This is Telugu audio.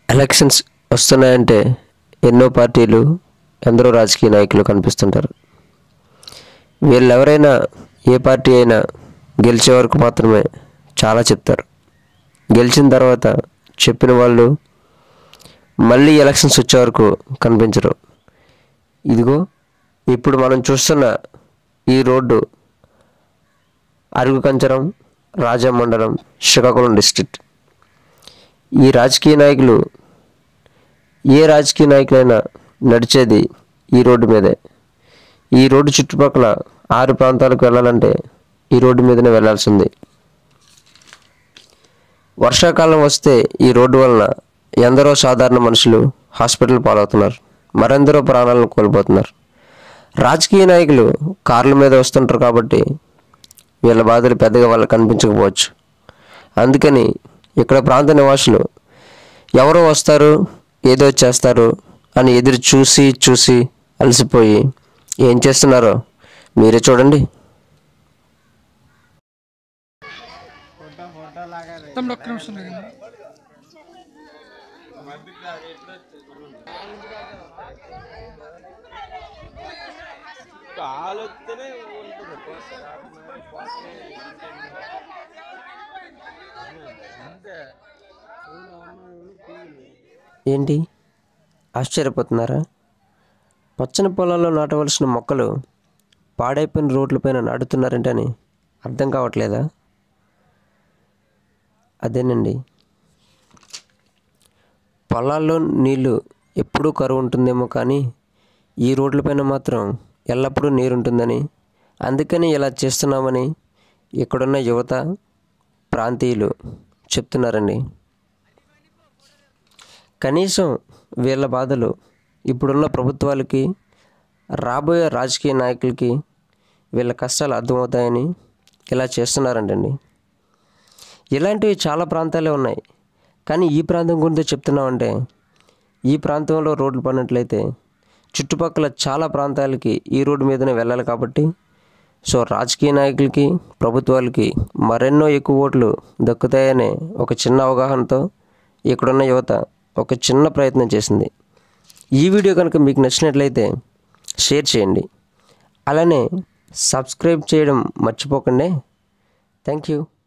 ఎలక్షన్స్ వస్తున్నాయంటే ఎన్నో పార్టీలు ఎందరో రాజకీయ నాయకులు కనిపిస్తుంటారు వీళ్ళు ఎవరైనా ఏ పార్టీ అయినా గెలిచే వరకు మాత్రమే చాలా చెప్తారు గెలిచిన తర్వాత చెప్పిన వాళ్ళు మళ్ళీ ఎలక్షన్స్ వచ్చే వరకు కనిపించరు ఇదిగో ఇప్పుడు మనం చూస్తున్న ఈ రోడ్డు అరుగు కంచరం రాజమండలం శ్రీకాకుళం డిస్ట్రిక్ట్ ఈ రాజకీయ నాయకులు ఏ రాజకీయ నాయకులైనా నడిచేది ఈ రోడ్డు మీదే ఈ రోడ్డు చుట్టుపక్కల ఆరు ప్రాంతాలకు వెళ్ళాలంటే ఈ రోడ్డు మీదనే వెళ్ళాల్సింది వర్షాకాలం వస్తే ఈ రోడ్డు వలన ఎందరో సాధారణ మనుషులు హాస్పిటల్ పాలవుతున్నారు మరెందరో ప్రాణాలను కోల్పోతున్నారు రాజకీయ నాయకులు కార్ల మీద వస్తుంటారు కాబట్టి వీళ్ళ బాధలు పెద్దగా వాళ్ళకి కనిపించకపోవచ్చు అందుకని ఇక్కడ ప్రాంత నివాసులు ఎవరో వస్తారు ఏదో చేస్తారు అని ఎదురు చూసి చూసి అలసిపోయి ఏం చేస్తున్నారో మీరే చూడండి తమ్ముడు ఒక్క నిమిషం దిగండి. ఏంటి ఆశ్చర్యపోతున్నారా పచ్చని పొలాల్లో నాటవలసిన మొక్కలు పాడైపోయిన రోడ్లపైన నాటుతున్నారంటే అని అర్థం కావట్లేదా అదేనండి పొలాల్లో నీళ్లు ఎప్పుడూ కరువు ఉంటుందేమో కానీ ఈ రోడ్లపైన మాత్రం ఎల్లప్పుడూ నీరు ఉంటుందని అందుకని ఇలా చేస్తున్నామని ఇక్కడున్న యువత ప్రాంతీయులు చెప్తున్నారండి కనీసం వీళ్ళ బాధలు ఇప్పుడున్న ప్రభుత్వాలకి రాబోయే రాజకీయ నాయకులకి వీళ్ళ కష్టాలు అర్థమవుతాయని ఇలా చేస్తున్నారంటండి ఇలాంటివి చాలా ప్రాంతాలే ఉన్నాయి కానీ ఈ ప్రాంతం గురించి చెప్తున్నామంటే ఈ ప్రాంతంలో రోడ్లు పడినట్లయితే చుట్టుపక్కల చాలా ప్రాంతాలకి ఈ రోడ్డు మీదనే వెళ్ళాలి కాబట్టి సో రాజకీయ నాయకులకి ప్రభుత్వాలకి మరెన్నో ఎక్కువ ఓట్లు దక్కుతాయనే ఒక చిన్న అవగాహనతో ఇక్కడున్న యువత ఒక చిన్న ప్రయత్నం చేసింది ఈ వీడియో కనుక మీకు నచ్చినట్లయితే షేర్ చేయండి అలానే సబ్స్క్రైబ్ చేయడం మర్చిపోకండి థ్యాంక్ యూ